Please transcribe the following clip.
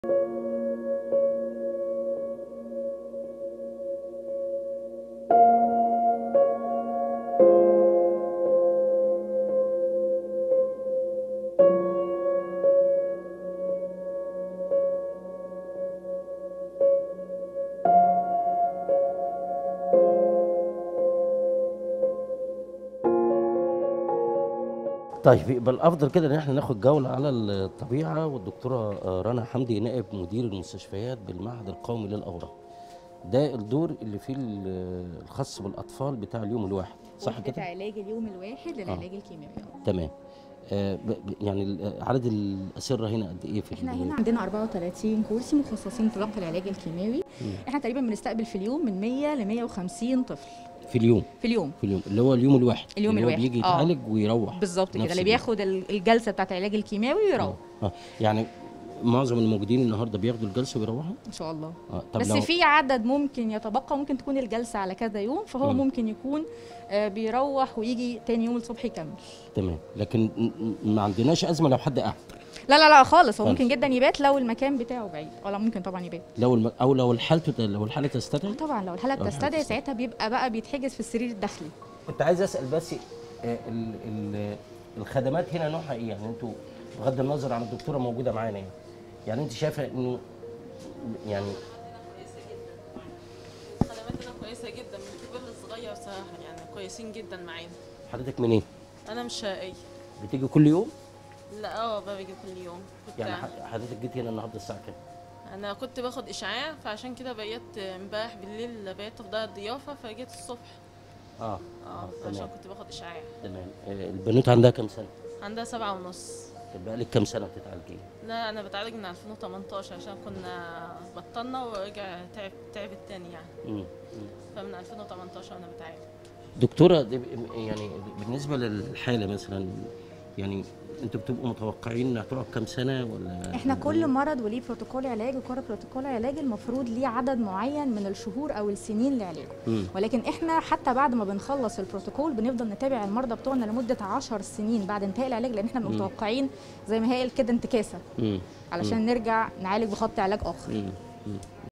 طيب يبقى الافضل كده ان احنا ناخد جوله على الطبيعه والدكتوره آه، رنا حمدي نائب مدير المستشفيات بالمعهد القومي للاورام ده الدور اللي فيه ال- الخاص بالاطفال بتاع اليوم الواحد صح بتاع كده علاج اليوم الواحد للعلاج الكيماوي آه. تمام آه، ب- ب- يعني ال- عدد الاسره هنا قد ايه في احنا ال- هنا عندنا 34 كرسي مخصصين في تلقي العلاج الكيماوي احنا تقريبا بنستقبل في اليوم من 100 ل 150 طفل في اليوم في اليوم في اليوم اللي هو اليوم الواحد اليوم اللي هو الواحد، بيجي آه. يتعالج ويروح بالظبط كده نفس اللي اليوم. بياخد ال- الجلسه بتاعت العلاج الكيماوي ويروح اه آه. يعني معظم الموجودين النهارده بياخدوا الجلسه ويروحوا ان شاء الله اه طب بس لو في عدد ممكن يتبقى ممكن تكون الجلسه على كذا يوم فهو مم. ممكن يكون آه، بيروح ويجي تاني يوم الصبح يكمل تمام لكن م- م- ما عندناش ازمه لو حد قعد لا لا لا خالص هو خالص. ممكن جدا يبات لو المكان بتاعه بعيد ولا ممكن طبعا يبات لو الم... او لو الحالة لو الحاله تستدعي طبعا لو الحاله لو الحالة بتستدعي تستدعي. ساعتها بيبقى بقى بيتحجز في السرير الداخلي كنت عايز اسال بس آه، ال... ال... الخدمات هنا نوعها ايه يعني انتوا بغض النظر عن الدكتوره موجوده معانا يعني يعني انت شايفه انه يعني خدماتنا كويسه جدا من الكبير للصغير صراحه يعني كويسين جدا معانا حضرتك منين انا مش شقيه بتيجي كل يوم لا اه باجي كل يوم كنت يعني ح- حضرتك جيت هنا النهارده الساعه كام انا كنت باخد اشعاع فعشان كده بقيت امبارح بالليل بقيت في دار الضيافه فجيت الصبح اه اه تمام. عشان كنت باخد اشعاع تمام آه، البنوت عندها كام سنه عندها سبعة ونص طب بقالك كام سنه بتتعالجي لا انا بتعالج من 2018 عشان كنا بطلنا ورجع تعب تعبت تاني يعني مم. مم. فمن 2018 وانا بتعالج دكتوره دي ب- يعني بالنسبه للحاله مثلا يعني انتوا بتبقوا متوقعين انها تقعد كام سنه ولا احنا كل مرض وليه بروتوكول علاج وكل بروتوكول علاج المفروض ليه عدد معين من الشهور او السنين لعلاجه مم. ولكن احنا حتى بعد ما بنخلص البروتوكول بنفضل نتابع المرضى بتوعنا لمده 10 سنين بعد انتهاء العلاج لان احنا مم. متوقعين زي ما هي قال كده انتكاسه مم. علشان نرجع نعالج بخط علاج اخر مم. مم.